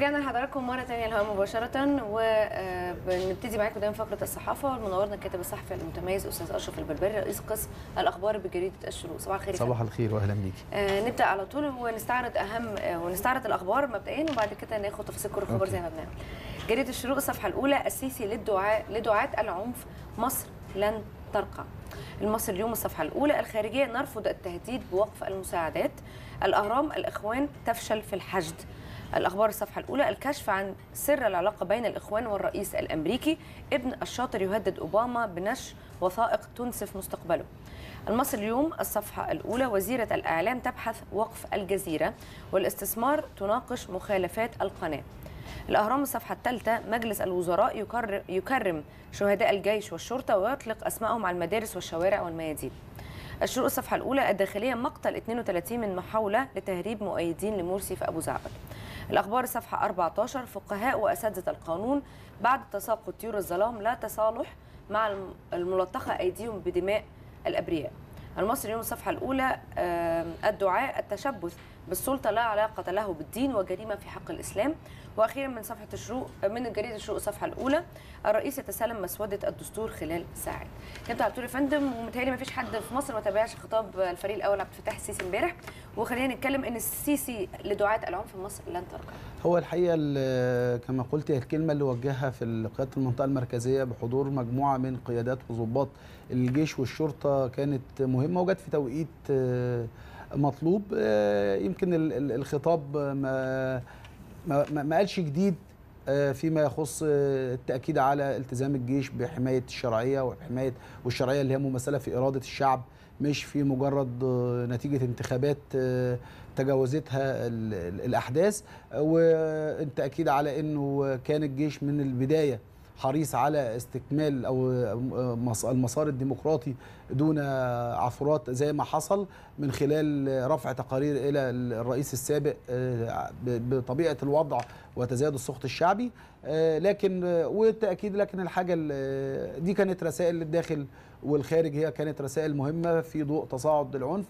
ورجعنا لحضراتكم مره ثانيه الهواء مباشره وبنبتدي معاكم دايما فقره الصحافه والمنورنا الكاتب الصحفي المتميز استاذ اشرف البربري رئيس قسم الاخبار بجريده الشروق صباح الخير يا فندم. صباح الخير واهلا بيكي آه نبدا على طول ونستعرض اهم آه ونستعرض الاخبار مبدئيا وبعد كده ناخد تفاصيل كل خبر أوكي. زي ما بنعمل جريده الشروق الصفحه الاولى السيسي للدعاء لدعاة العنف مصر لن ترقى المصري اليوم الصفحه الاولى الخارجيه نرفض التهديد بوقف المساعدات الاهرام الاخوان تفشل في الحشد الاخبار الصفحه الاولى الكشف عن سر العلاقه بين الاخوان والرئيس الامريكي ابن الشاطر يهدد اوباما بنشر وثائق تنسف مستقبله المصري اليوم الصفحة الأولى وزيرة الإعلام تبحث وقف الجزيرة والاستثمار تناقش مخالفات القناة الأهرام الصفحة الثالثة مجلس الوزراء يكر- يكرم شهداء الجيش والشرطة ويطلق أسمائهم على المدارس والشوارع والميادين الشروق الصفحة الأولى الداخلية مقتل 32 من محاولة لتهريب مؤيدين لمرسي في أبو زعبل الأخبار الصفحة 14 فقهاء وأساتذة القانون بعد تساقط طيور الظلام لا تصالح مع الم- الملطخة أيديهم بدماء الأبرياء المصري اليوم الصفحة الأولى آم، الدعاء التشبث بالسلطة لا علاقة له بالدين وجريمة في حق الإسلام وأخيرا من صفحة الشروق من جريدة الشروق الصفحة الأولى الرئيس يتسلم مسودة الدستور خلال ساعات كنت على طول يا فندم ومتهيألي ما فيش حد في مصر ما تابعش خطاب الفريق الأول عبد الفتاح السيسي امبارح وخلينا نتكلم إن السيسي لدعاة العنف في مصر لن ترقى هو الحقيقه ال- كما قلت هي الكلمه اللي وجهها في قياده المنطقه المركزيه بحضور مجموعه من قيادات وضباط الجيش والشرطه كانت مهمه وجت في توقيت آه، مطلوب آه، يمكن ال- ال- الخطاب ما ما ما- ما قالش جديد آه، فيما يخص آه، التاكيد على التزام الجيش بحمايه الشرعيه وحمايه والشرعيه اللي هي ممثله في اراده الشعب مش في مجرد آه، نتيجه انتخابات آه، تجاوزتها ال- ال- الاحداث والتاكيد على انه كان الجيش من البدايه حريص على استكمال او مس- المسار الديمقراطي دون عثرات زي ما حصل من خلال رفع تقارير الى الرئيس السابق آه، ب- بطبيعه الوضع وتزايد السخط الشعبي آه، لكن آه، والتاكيد لكن الحاجه ال- دي كانت رسائل للداخل والخارج هي كانت رسائل مهمه في ضوء تصاعد العنف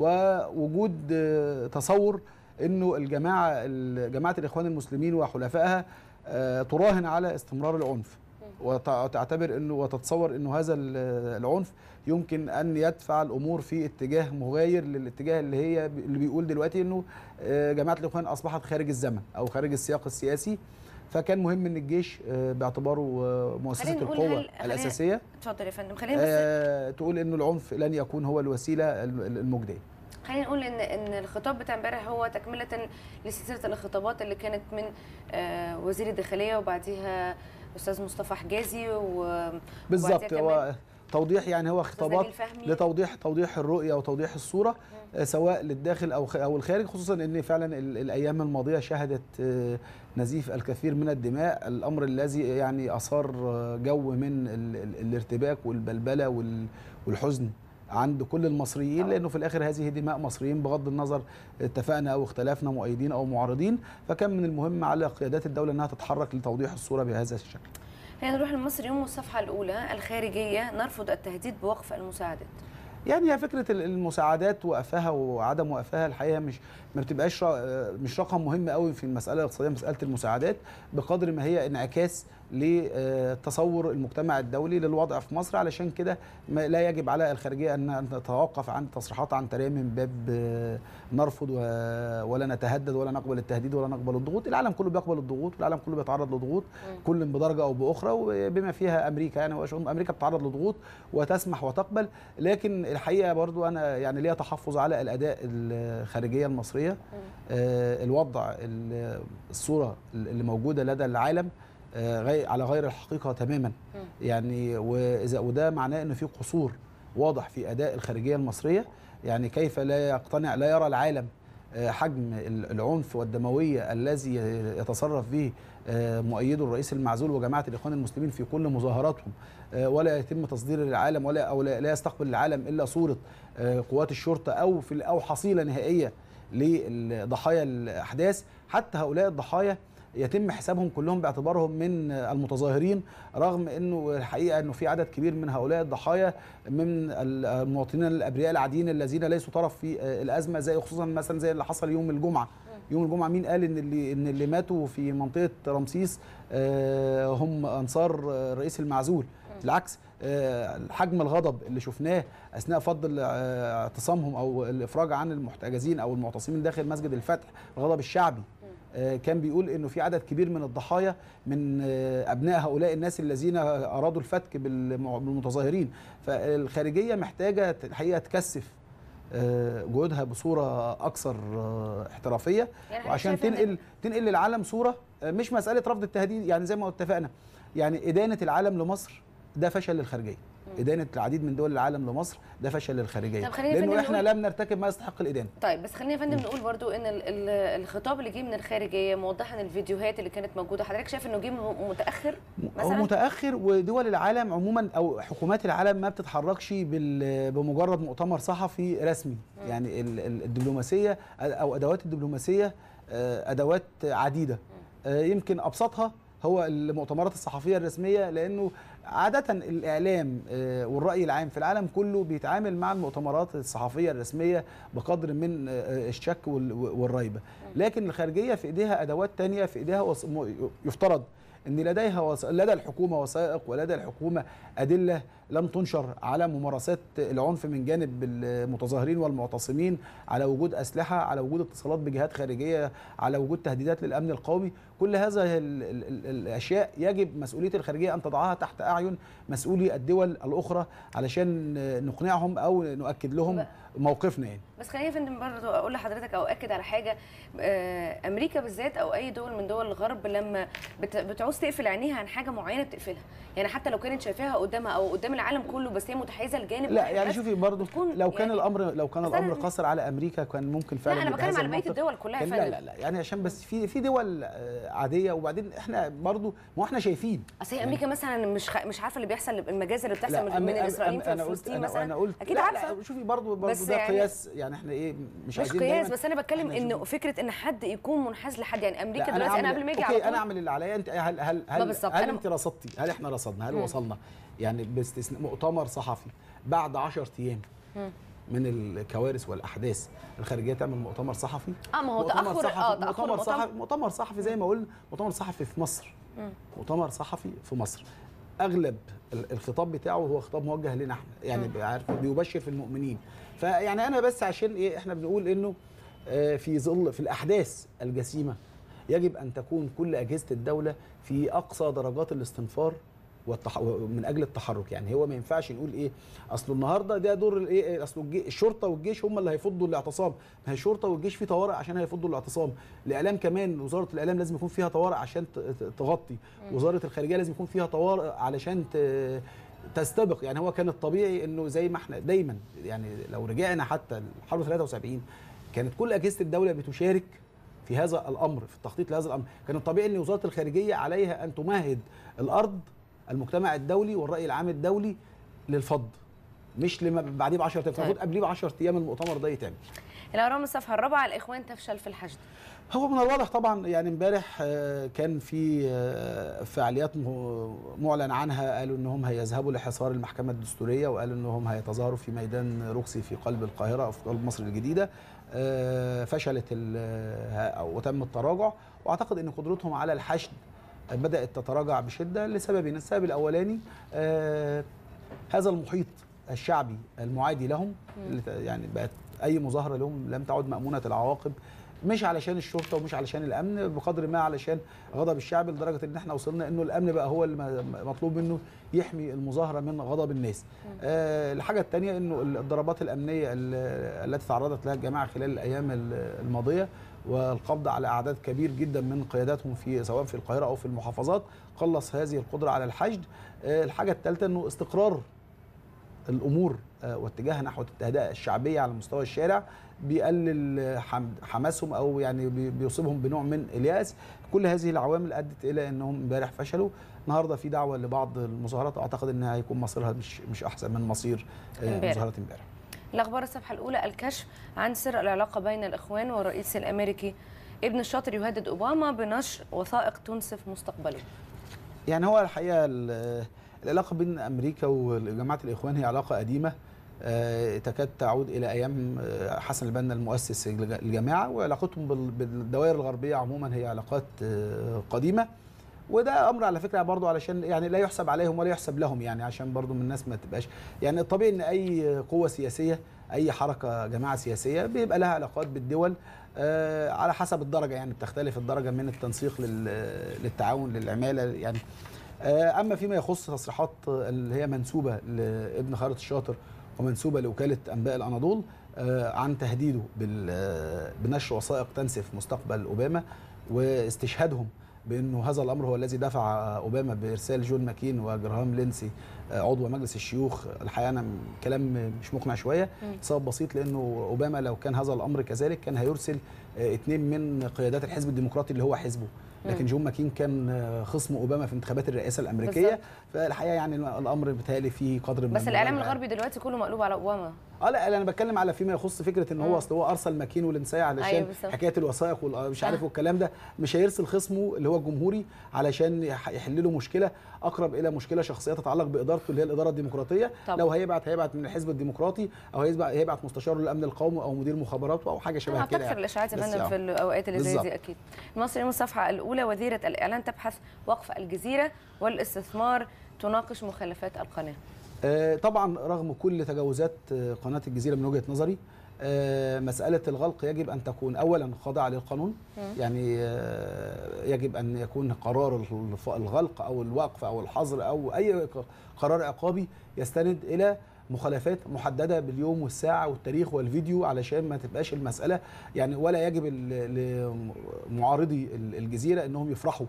ووجود آه، تصور انه الجماعه ال- جماعه الاخوان المسلمين وحلفائها آه، تراهن على استمرار العنف وتعتبر انه وتتصور انه هذا ال- العنف يمكن ان يدفع الامور في اتجاه مغاير للاتجاه اللي هي اللي بيقول دلوقتي انه آه، جماعه الاخوان اصبحت خارج الزمن او خارج السياق السياسي فكان مهم ان الجيش آه، باعتباره آه، مؤسسه خلينا نقول القوه هل- خلينا- الاساسيه اتفضل يا فندم خلينا بس آه، تقول انه العنف لن يكون هو الوسيله الم- المجديه خلينا نقول ان ان الخطاب بتاع امبارح هو تكمله لسلسله الخطابات اللي كانت من آه، وزير الداخليه وبعديها استاذ مصطفى حجازي و بالظبط كمان هو توضيح يعني هو أستاذ خطابات نبيل فهمي. لتوضيح توضيح الرؤيه وتوضيح الصوره آه، سواء للداخل او خ- او الخارج خصوصا ان فعلا ال- الايام الماضيه شهدت آه، نزيف الكثير من الدماء الامر الذي يعني اثار آه، جو من ال- ال- الارتباك والبلبله وال- والحزن عند كل المصريين طبعاً. لانه في الاخر هذه دماء مصريين بغض النظر اتفقنا او اختلفنا مؤيدين او معارضين فكان من المهم على قيادات الدوله انها تتحرك لتوضيح الصوره بهذا الشكل خلينا نروح لمصر يوم والصفحه الاولى الخارجيه نرفض التهديد بوقف المساعدات يعني هي فكره ال- المساعدات وقفها وعدم وقفها الحقيقه مش ما بتبقاش را- مش رقم مهم قوي في المساله الاقتصاديه مساله المساعدات بقدر ما هي انعكاس لتصور المجتمع الدولي للوضع في مصر علشان كده ما- لا يجب على الخارجيه ان أن تتوقف عن تصريحات عن طريق من باب آه، نرفض و- ولا نتهدد ولا نقبل التهديد ولا نقبل الضغوط العالم كله بيقبل الضغوط والعالم كله بيتعرض لضغوط كل بدرجه او باخرى وبما فيها امريكا يعني وأشوف امريكا بتتعرض لضغوط وتسمح وتقبل لكن الحقيقه برضو انا يعني ليا تحفظ على الاداء الخارجيه المصريه آه، الوضع ال- الصوره اللي موجوده لدى العالم آه، غير على غير الحقيقه تماما يعني واذا وده معناه ان في قصور واضح في اداء الخارجيه المصريه يعني كيف لا يقتنع لا يرى العالم آه، حجم ال- العنف والدمويه الذي يتصرف به آه، مؤيدو الرئيس المعزول وجماعه الاخوان المسلمين في كل مظاهراتهم آه، ولا يتم تصدير للعالم ولا او لا لا يستقبل العالم الا صوره آه، قوات الشرطه او في او حصيله نهائيه لضحايا الاحداث حتى هؤلاء الضحايا يتم حسابهم كلهم باعتبارهم من المتظاهرين رغم انه الحقيقه انه في عدد كبير من هؤلاء الضحايا من المواطنين الابرياء العاديين الذين ليسوا طرف في الازمه زي خصوصا مثلا زي اللي حصل يوم الجمعه يوم الجمعه مين قال ان اللي ان اللي ماتوا في منطقه رمسيس آه، هم انصار آه، الرئيس المعزول بالعكس آه، حجم الغضب اللي شفناه اثناء فض آه، اعتصامهم او الافراج عن المحتجزين او المعتصمين داخل مسجد الفتح الغضب الشعبي آه، كان بيقول انه في عدد كبير من الضحايا من آه، ابناء هؤلاء الناس الذين ارادوا الفتك بالمع- بالمتظاهرين فالخارجيه محتاجه الحقيقه تكثف آه، جهودها بصوره اكثر آه، احترافيه يعني وعشان حضرتك شايف إن- تنقل تنقل للعالم صوره آه، مش مساله رفض التهديد يعني زي ما اتفقنا يعني ادانه العالم لمصر ده فشل للخارجيه ادانه العديد من دول العالم لمصر ده فشل للخارجيه طب خلينا يا لانه فندم احنا نقول- لم نرتكب ما يستحق الادانه طيب بس خلينا يا فندم نقول برضو ان ال- ال- الخطاب اللي جه من الخارجيه موضحا الفيديوهات اللي كانت موجوده حضرتك شايف انه جه م- متاخر هو مثلا متاخر ودول العالم عموما او حكومات العالم ما بتتحركش بال- بمجرد مؤتمر صحفي رسمي يعني ال- ال- الدبلوماسيه او ادوات الدبلوماسيه آه، ادوات عديده آه، يمكن ابسطها هو المؤتمرات الصحفيه الرسميه لانه عاده الاعلام آه، والراي العام في العالم كله بيتعامل مع المؤتمرات الصحفيه الرسميه بقدر من آه، الشك وال- والريبه لكن الخارجيه في ايديها ادوات تانية في ايديها وص- م- يفترض ان لديها وث... لدى الحكومه وثائق ولدى الحكومه ادله لم تنشر على ممارسات العنف من جانب المتظاهرين والمعتصمين على وجود اسلحه على وجود اتصالات بجهات خارجيه على وجود تهديدات للامن القومي كل هذا ال... ال... ال... الاشياء يجب مسؤوليه الخارجيه ان تضعها تحت اعين مسؤولي الدول الاخرى علشان نقنعهم او نؤكد لهم موقفنا يعني بس خليني يا فندم برضه اقول لحضرتك او اكد على حاجه آه، امريكا بالذات او اي دول من دول الغرب لما بت- بتعوز تقفل عينيها عن حاجه معينه بتقفلها يعني حتى لو كانت شايفاها قدامها او قدام العالم كله بس هي متحيزه لجانب لا واحد يعني بس، شوفي برضو بتكون لو كان يعني- الامر لو كان بس أنا- الامر قاصر على امريكا كان ممكن فعلا لا انا يبقى بتكلم هذا على بقيه المنطق. الدول كلها يا كان لا فندم لا لا يعني عشان بس في في دول آه، عاديه وبعدين احنا برضو ما احنا شايفين اصل هي امريكا مثلا مش خ... مش عارفه اللي بيحصل المجازر اللي بتحصل لا من, أنا- من أنا- الاسرائيليين أنا في قلت فلسطين أنا, مثلا انا قلت اكيد لا عارفه لا شوفي برضو برضو بس ده يعني- قياس يعني احنا ايه مش مش عايزين قياس دايماً- بس انا بتكلم إحنا انه شوفي- فكره ان حد يكون منحاز لحد يعني امريكا لا، دلوقتي انا أعمل- قبل ما اجي اوكي على انا طول اعمل اللي عليا انت هل هل ما هل, بالظبط، هل أنا- انت رصدتي هل احنا رصدنا هل مم. وصلنا يعني باستثناء مؤتمر صحفي بعد 10 ايام مم. من الكوارث والاحداث الخارجيه تعمل مؤتمر صحفي اه ما هو مؤتمر تاخر صحفي اه تاخر مؤتمر المؤتمر. صحفي مؤتمر صحفي زي ما قلنا مؤتمر صحفي في مصر مم. مؤتمر صحفي في مصر اغلب ال- الخطاب بتاعه هو خطاب موجه لنا احنا يعني مم. عارف بيبشر في المؤمنين فيعني انا بس عشان ايه احنا بنقول انه آه، في ظل في الاحداث الجسيمه يجب ان تكون كل اجهزه الدوله في اقصى درجات الاستنفار والتح... من اجل التحرك يعني هو ما ينفعش نقول ايه اصل النهارده ده دور الايه اصل الجي... الشرطه والجيش هم اللي هيفضوا الاعتصام ما هي الشرطه والجيش في طوارئ عشان هيفضوا الاعتصام الاعلام كمان وزاره الاعلام لازم يكون فيها طوارئ عشان ت... ت- تغطي وزاره الخارجيه لازم يكون فيها طوارئ علشان ت... تستبق يعني هو كان الطبيعي انه زي ما احنا دايما يعني لو رجعنا حتى الحرب 73 كانت كل اجهزه الدوله بتشارك في هذا الامر في التخطيط لهذا الامر كان الطبيعي ان وزاره الخارجيه عليها ان تمهد الارض المجتمع الدولي والراي العام الدولي للفض مش لما بعديه ب 10 ايام المفروض قبليه ب 10 ايام المؤتمر ده يتعمل الاهرام الصفحه الرابعه الاخوان تفشل في الحشد هو من الواضح طبعا يعني امبارح آه، كان في آه، فعاليات م- معلن عنها قالوا انهم هيذهبوا لحصار المحكمه الدستوريه وقالوا انهم هيتظاهروا في ميدان روكسي في قلب القاهره او في قلب مصر الجديده آه، فشلت ال- ه- وتم التراجع واعتقد ان قدرتهم على الحشد بدات تتراجع بشده لسببين السبب الاولاني آه، هذا المحيط الشعبي المعادي لهم اللي ت- يعني بقت اي مظاهره لهم لم تعد مامونه العواقب مش علشان الشرطه ومش علشان الامن بقدر ما علشان غضب الشعب لدرجه ان احنا وصلنا انه الامن بقى هو اللي مطلوب منه يحمي المظاهره من غضب الناس. آه الحاجه الثانيه انه الضربات الامنيه ال- التي تعرضت لها الجماعه خلال الايام ال- الماضيه والقبض على اعداد كبير جدا من قياداتهم في سواء في القاهره او في المحافظات قلص هذه القدره على الحشد. آه الحاجه الثالثه انه استقرار الامور آه، واتجاهها نحو التهدئه الشعبيه على مستوى الشارع بيقلل حم- حماسهم او يعني بي- بيصيبهم بنوع من الياس كل هذه العوامل ادت الى انهم امبارح فشلوا النهارده في دعوه لبعض المظاهرات اعتقد انها هيكون مصيرها مش مش احسن من مصير آه، امبارح. مظاهرات امبارح الاخبار الصفحه الاولى الكشف عن سر العلاقه بين الاخوان والرئيس الامريكي ابن الشاطر يهدد اوباما بنشر وثائق تنسف مستقبله يعني هو الحقيقه ال- العلاقه بين امريكا وجماعه الاخوان هي علاقه قديمه آه، تكاد تعود الى ايام آه، حسن البنا المؤسس الج- الجماعه وعلاقتهم بال- بالدوائر الغربيه عموما هي علاقات آه، قديمه وده امر على فكره برضو علشان يعني لا يحسب عليهم ولا يحسب لهم يعني عشان برضو من الناس ما تبقاش يعني الطبيعي ان اي قوه سياسيه اي حركه جماعه سياسيه بيبقى لها علاقات بالدول آه، على حسب الدرجه يعني بتختلف الدرجه من التنسيق لل- للتعاون للعماله يعني آه، اما فيما يخص تصريحات اللي هي منسوبه لابن خالد الشاطر ومنسوبه لوكاله انباء الاناضول آه، عن تهديده بال- آه، بنشر وثائق تنسف مستقبل اوباما واستشهادهم بانه هذا الامر هو الذي دفع اوباما بارسال جون ماكين وجراهام لينسي آه، عضو مجلس الشيوخ الحقيقه انا م- كلام مش مقنع شويه مم. سبب بسيط لانه اوباما لو كان هذا الامر كذلك كان هيرسل آه، اتنين من قيادات الحزب الديمقراطي اللي هو حزبه لكن مم. جون ماكين كان آه، خصم اوباما في انتخابات الرئاسه الامريكيه بالظبط. فالحقيقه يعني الامر بيتهيألي فيه قدر من بس الاعلام المبالغة. الغربي دلوقتي كله مقلوب على اوباما اه لا لا، انا بتكلم على فيما يخص فكره ان مم. هو اصل هو ارسل ماكين والانساي علشان أيوة بالظبط. حكايه الوثائق ومش عارف آه. والكلام ده مش هيرسل خصمه اللي هو الجمهوري علشان يح- يحل له مشكله اقرب الى مشكله شخصيه تتعلق بادارته اللي هي الاداره الديمقراطيه طبعا. لو هيبعت هيبعت من الحزب الديمقراطي او هيبعت هيبعت مستشار للامن القومي او مدير مخابراته او حاجه شبه طبعا كده تكثر يعني. الاشاعات يا بس فندم آه. في الاوقات اللي زي بالظبط. دي اكيد المصري يوم الصفحه الاولى وزيره الاعلان تبحث وقف الجزيره والاستثمار تناقش مخالفات القناه آه، طبعا رغم كل تجاوزات آه، قناه الجزيره من وجهه نظري آه، مساله الغلق يجب ان تكون اولا خاضعه للقانون مم. يعني آه، يجب ان يكون قرار الف- الغلق او الوقف او الحظر او اي ق- قرار عقابي يستند الى مخالفات محدده باليوم والساعه والتاريخ والفيديو علشان ما تبقاش المساله يعني ولا يجب ال- لمعارضي ال- الجزيره انهم يفرحوا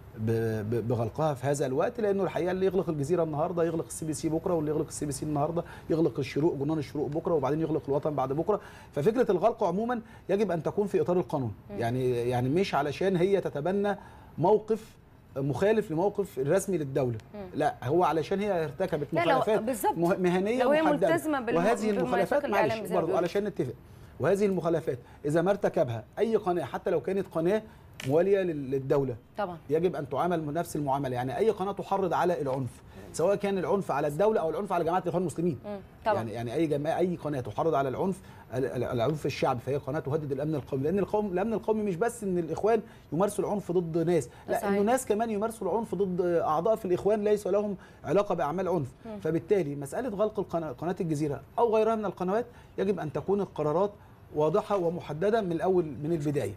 ب- ب- بغلقها في هذا الوقت لانه الحقيقه اللي يغلق الجزيره النهارده يغلق السي بي سي بكره واللي يغلق السي بي سي النهارده يغلق الشروق جنان الشروق بكره وبعدين يغلق الوطن بعد بكره ففكره الغلق عموما يجب ان تكون في اطار القانون يعني يعني مش علشان هي تتبنى موقف مخالف لموقف الرسمي للدوله مم. لا هو علشان هي ارتكبت لا لو مخالفات بالظبط مه- مهنيه لو هي محددة. ملتزمة بالم- وهذه بما المخالفات يتفق الإعلام معلش زي ما برضه بيقولوا. علشان نتفق وهذه المخالفات اذا ما ارتكبها اي قناه حتى لو كانت قناه مواليه لل- للدوله طبعا يجب ان تعامل نفس المعامله يعني اي قناه تحرض على العنف سواء كان العنف على الدوله او العنف على جماعه الاخوان المسلمين مم. طبعا يعني يعني اي جماعه اي قناه تحرض على العنف ال- ال- العنف الشعبي فهي قناه تهدد الامن القومي لان القوم الامن القومي مش بس ان الاخوان يمارسوا العنف ضد ناس لا صحيح. انه ناس كمان يمارسوا العنف ضد اعضاء في الاخوان ليس لهم علاقه باعمال عنف مم. فبالتالي مساله غلق القناه قناه الجزيره او غيرها من القنوات يجب ان تكون القرارات واضحه ومحدده من الاول من البدايه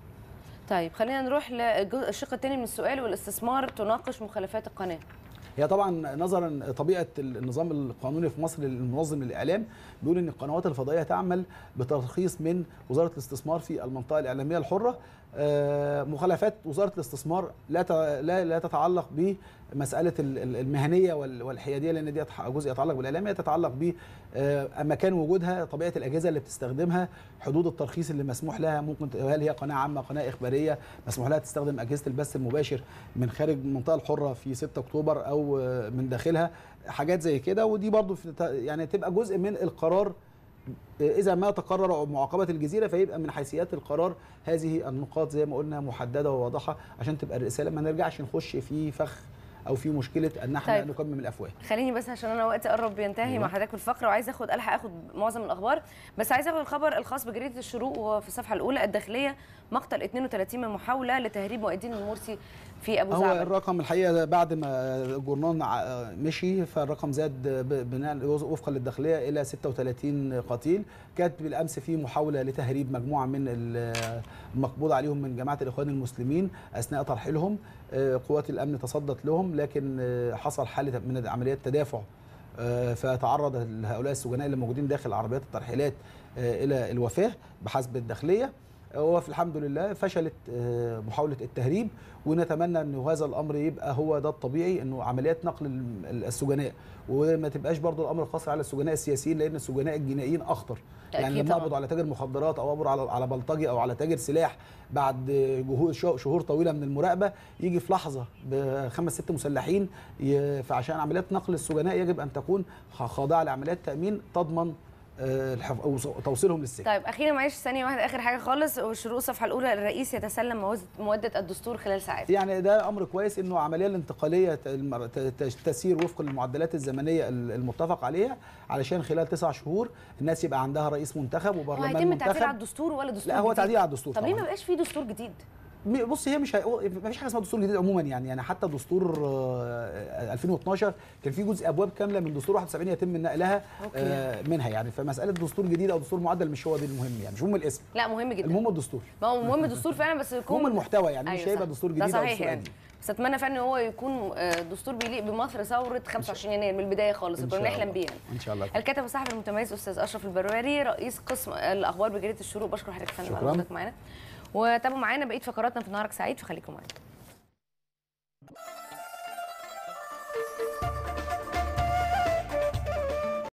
طيب خلينا نروح للشق الثاني من السؤال والاستثمار تناقش مخالفات القناه هي طبعا نظرا طبيعه النظام القانوني في مصر المنظم للاعلام بيقول ان القنوات الفضائيه تعمل بترخيص من وزاره الاستثمار في المنطقه الاعلاميه الحره آه، مخالفات وزاره الاستثمار لا ت- لا لا تتعلق بمساله ال- ال- المهنيه وال- والحياديه لان دي يتح- جزء يتعلق بالاعلام هي تتعلق ب آه، مكان وجودها طبيعه الاجهزه اللي بتستخدمها حدود الترخيص اللي مسموح لها ممكن ت- هل هي قناه عامه قناه اخباريه مسموح لها تستخدم اجهزه البث المباشر من خارج المنطقه الحره في 6 اكتوبر او آه، من داخلها حاجات زي كده ودي برضو في ت- يعني تبقى جزء من القرار اذا ما تقرر معاقبه الجزيره فيبقى من حيثيات القرار هذه النقاط زي ما قلنا محدده وواضحه عشان تبقى الرساله ما نرجعش نخش في فخ او في مشكله ان احنا طيب. نكمم الافواه خليني بس عشان انا وقتي قرب ينتهي أيوة. مع حضرتك في الفقره وعايز اخد الحق اخد معظم الاخبار بس عايز اخد الخبر الخاص بجريده الشروق وهو في الصفحه الاولى الداخليه مقتل 32 من محاوله لتهريب مؤيدين المرسي في ابو هو زعبل الرقم الحقيقه بعد ما الجورنال ع- مشي فالرقم زاد ب- بناء وفقا للداخليه الى 36 قتيل كانت بالامس في محاوله لتهريب مجموعه من ال- المقبوض عليهم من جماعه الاخوان المسلمين اثناء ترحيلهم آه، قوات الامن تصدت لهم لكن آه، حصل حاله من عمليات تدافع آه، فتعرض هؤلاء السجناء اللي موجودين داخل عربيات الترحيلات آه، الى الوفاه بحسب الداخليه وفي الحمد لله فشلت آه، محاوله التهريب ونتمنى انه هذا الامر يبقى هو ده الطبيعي انه عمليات نقل ال- السجناء وما تبقاش برضو الامر قاصر على السجناء السياسيين لان السجناء الجنائيين اخطر يعني أكيد لما طبعاً. اقبض على تاجر مخدرات او اقبض على على بلطجي او على تاجر سلاح بعد جهو- شهور شهور طويله من المراقبه يجي في لحظه بخمس ست مسلحين ي- فعشان عمليات نقل السجناء يجب ان تكون خ- خاضعه لعمليات تامين تضمن آه، الحف- أو توصيلهم للسجن طيب اخيرا معلش ثانيه واحده اخر حاجه خالص والشروق الصفحه الاولى الرئيس يتسلم موز- موده الدستور خلال ساعات يعني ده امر كويس انه عمليه الانتقاليه ت- المر- ت- ت- تسير وفق المعدلات الزمنيه ال- المتفق عليها علشان خلال تسع شهور الناس يبقى عندها رئيس منتخب هو وبرلمان هيتم التعديل على منتخب الدستور ولا دستور لا هو جديد؟ تعديل على الدستور طب ليه ما طبعاً. بقاش في دستور جديد م- بص هي مش هي... ما فيش حاجه اسمها دستور جديد عموما يعني يعني حتى دستور آه، 2012 كان في جزء ابواب كامله من دستور 71 يتم نقلها أوكي. آه، منها يعني فمساله دستور جديد او دستور معدل مش هو ده المهم يعني مش مهم الاسم لا مهم جدا المهم الدستور ما هو مهم دستور فعلا بس يكون المهم المحتوى يعني مش أيوة هيبقى صح. دستور ده جديد او صحيح دستور يعني قديم بس اتمنى فعلا ان هو يكون آه، دستور بيليق بمصر ثوره 25 يناير من البدايه خالص إن كنا شاء بنحلم الله. بيه يعني ان شاء الله الكاتب الصحفي المتميز استاذ اشرف البرواري رئيس قسم الاخبار بجريده الشروق بشكر حضرتك يا فندم على شكراً. وجودك معانا وتابعوا معانا بقيه فقراتنا في نهارك سعيد فخليكم معانا